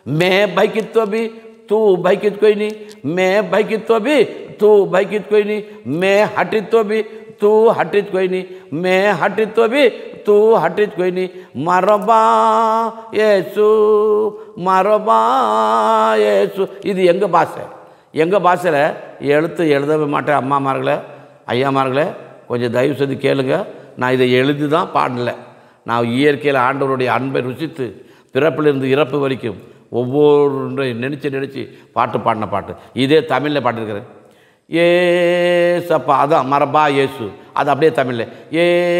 मैं भयकित्व भी तू भयकित कोई नहीं मैं भयकित्व भी तू भयकित कोई नहीं मैं हटित्व भी तू हटित कोई नहीं मैं हटित्व भी तू हटित कोई नहीं மரபா ஏசு மரபா ஏசு இது எங்கள் பாஷை எங்கள் பாஷையில் எழுத்து எழுதவே மாட்டேன் அம்மாமார்களே ஐயாமார்களே கொஞ்சம் தயவு செய்து கேளுங்க நான் இதை எழுதி தான் பாடல நான் இயற்கையில் ஆண்டவருடைய அன்பை ருசித்து பிறப்பிலிருந்து இறப்பு வரைக்கும் ஒவ்வொரு நினச்சி நினச்சி பாட்டு பாடின பாட்டு இதே தமிழில் பாட்டிருக்கிறேன் ஏசப்பா அதான் மரபா இயேசு அது அப்படியே தமிழில் ஏ